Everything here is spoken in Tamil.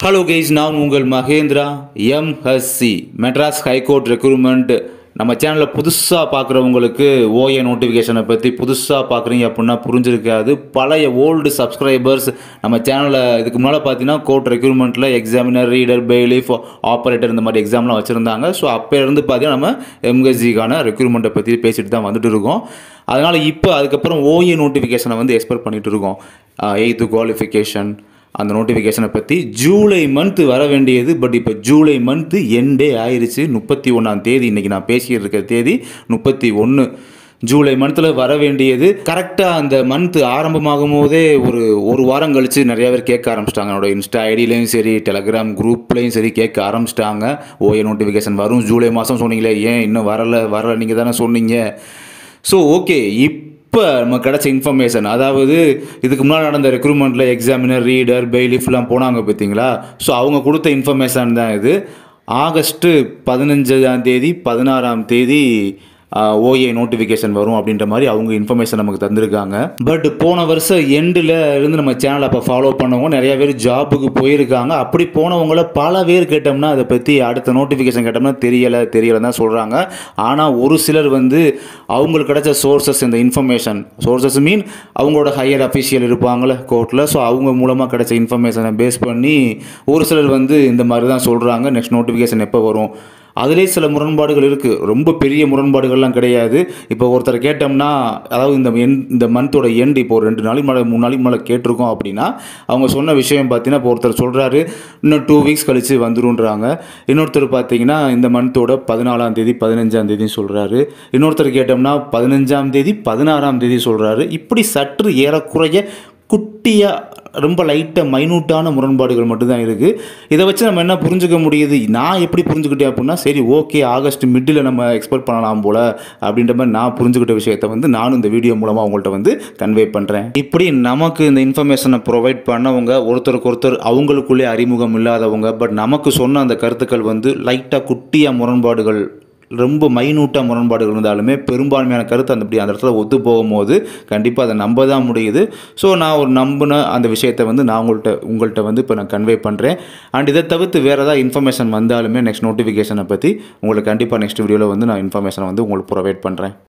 ஹலோ கைஸ் நான் உங்கள் Mahendra MHC Madras high court recruitment நம்ம சேனலில் புதுசாக பார்க்குறவங்களுக்கு ஓஏ நோட்டிஃபிகேஷனை பற்றி புதுசாக பார்க்குறீங்க அப்படின்னா புரிஞ்சிருக்காது பழைய ஓல்டு சப்ஸ்கிரைபர்ஸ் நம்ம சேனலில் இதுக்கு முன்னால் பார்த்தீங்கன்னா கோர்ட் ரெக்ரூட்மெண்ட்டில் எக்ஸாமினர் ரீடர் பெய்லிஃப் ஆப்ரேட்டர் இந்த மாதிரி எக்ஸாம்லாம் வச்சுருந்தாங்க ஸோ அப்போலேருந்து பார்த்தீங்கன்னா நம்ம எம்ஹெச்சிக்கான ரெக்ரூட்மெண்ட்டை பற்றி பேசிட்டு தான் வந்துட்டு இருக்கோம் அதனால் இப்போ அதுக்கப்புறம் ஓஏ நோட்டிஃபிகேஷனை வந்து எக்ஸ்பெக்ட் பண்ணிட்டு இருக்கோம் எயித்து குவாலிஃபிகேஷன் அந்த நோட்டிஃபிகேஷனை பற்றி ஜூலை மந்த் வர வேண்டியது பட் இப்போ ஜூலை மந்த்து எண்டே ஆயிருச்சு முப்பத்தி ஒன்றாம் தேதி இன்றைக்கி நான் பேசிக்கிட்டு இருக்கிற தேதி முப்பத்தி ஒன்று ஜூலை மந்த்தில் வர வேண்டியது கரெக்டாக அந்த மந்த் ஆரம்பமாகும் போதே ஒரு ஒரு வாரம் கழித்து நிறைய பேர் கேட்க ஆரம்பிச்சிட்டாங்க என்னோட இன்ஸ்டா ஐடியிலையும் சரி டெலகிராம் குரூப்லேயும் சரி கேட்க ஆரம்பிச்சிட்டாங்க ஓஏ நோட்டிஃபிகேஷன் வரும் ஜூலை மாதம் சொன்னீங்களே ஏன் இன்னும் வரல வரல நீங்கள் தானே சொன்னீங்க ஸோ ஓகே இப்போ நம்ம கிடைச்ச இன்ஃபர்மேஷன் அதாவது இதுக்கு முன்னாடி நடந்த ரெக்ரூட்மெண்ட்டில் எக்ஸாமினர் ரீடர் பெய்லிஃப்லாம் போனாங்க பார்த்தீங்களா ஸோ அவங்க கொடுத்த இன்ஃபர்மேஷன் தான் இது ஆகஸ்ட்டு பதினஞ்சாம் தேதி பதினாறாம் தேதி ஓஏ நோட்டிஃபிகேஷன் வரும் அப்படின்ற மாதிரி அவங்க இன்ஃபர்மேஷன் நமக்கு தந்திருக்காங்க பட் போன வருஷம் எண்டில் இருந்து நம்ம சேனலை அப்போ ஃபாலோ பண்ணவங்க நிறைய பேர் ஜாபுக்கு போயிருக்காங்க அப்படி போனவங்கள பல பேர் கேட்டோம்னா அதை பற்றி அடுத்த நோட்டிஃபிகேஷன் கேட்டோம்னா தெரியலை தெரியலை தான் சொல்கிறாங்க ஆனால் ஒரு சிலர் வந்து அவங்களுக்கு கிடைச்ச சோர்சஸ் இந்த இன்ஃபர்மேஷன் சோர்சஸ் மீன் அவங்களோட ஹையர் அஃபிஷியல் இருப்பாங்களே கோர்ட்டில் ஸோ அவங்க மூலமாக கிடைச்ச இன்ஃபர்மேஷனை பேஸ் பண்ணி ஒரு சிலர் வந்து இந்த மாதிரி தான் சொல்கிறாங்க நெக்ஸ்ட் நோட்டிஃபிகேஷன் எப்போ வரும் அதிலே சில முரண்பாடுகள் இருக்குது ரொம்ப பெரிய முரண்பாடுகள்லாம் கிடையாது இப்போ ஒருத்தர் கேட்டோம்னா அதாவது இந்த என் இந்த மந்தோட எண்ட் இப்போ ஒரு ரெண்டு நாளைக்கு மேலே மூணு நாளைக்கு மேலே கேட்டிருக்கோம் அப்படின்னா அவங்க சொன்ன விஷயம் பார்த்தீங்கன்னா இப்போ ஒருத்தர் சொல்கிறாரு இன்னும் டூ வீக்ஸ் கழித்து வந்துருன்றாங்க இன்னொருத்தர் பார்த்தீங்கன்னா இந்த மந்தோட பதினாலாம் தேதி பதினஞ்சாம் தேதின்னு சொல்கிறாரு இன்னொருத்தர் கேட்டோம்னா பதினஞ்சாம் தேதி பதினாறாம் தேதி சொல்கிறாரு இப்படி சற்று ஏறக்குறைய குட்டியாக ரொம்ப லைட்டாக மைனூட்டான முரண்பாடுகள் மட்டும்தான் இருக்குது இதை வச்சு நம்ம என்ன புரிஞ்சுக்க முடியுது நான் எப்படி புரிஞ்சுக்கிட்டேன் அப்படின்னா சரி ஓகே ஆகஸ்ட் மிட்டில் நம்ம எக்ஸ்பெக்ட் பண்ணலாம் போல் அப்படின்ற மாதிரி நான் புரிஞ்சுக்கிட்ட விஷயத்தை வந்து நானும் இந்த வீடியோ மூலமாக உங்கள்கிட்ட வந்து கன்வே பண்ணுறேன் இப்படி நமக்கு இந்த இன்ஃபர்மேஷனை ப்ரொவைட் பண்ணவங்க ஒருத்தருக்கு ஒருத்தர் அவங்களுக்குள்ளே அறிமுகம் இல்லாதவங்க பட் நமக்கு சொன்ன அந்த கருத்துக்கள் வந்து லைட்டாக குட்டியாக முரண்பாடுகள் ரொம்ப மைனூட்டாக முரண்பாடுகள் இருந்தாலுமே பெரும்பான்மையான கருத்து அந்த அப்படி அந்த இடத்துல ஒத்து போகும்போது கண்டிப்பாக அதை நம்ப தான் முடியுது ஸோ நான் ஒரு நம்பின அந்த விஷயத்தை வந்து நான் உங்கள்கிட்ட உங்கள்கிட்ட வந்து இப்போ நான் கன்வே பண்ணுறேன் அண்ட் இதை தவிர்த்து வேறு ஏதாவது இன்ஃபர்மேஷன் வந்தாலுமே நெக்ஸ்ட் நோட்டிஃபிகேஷனை பற்றி உங்களுக்கு கண்டிப்பாக நெக்ஸ்ட் வீடியோவில் வந்து நான் இன்ஃபர்மேஷனை வந்து உங்களுக்கு ப்ரொவைட் பண்ணுறேன்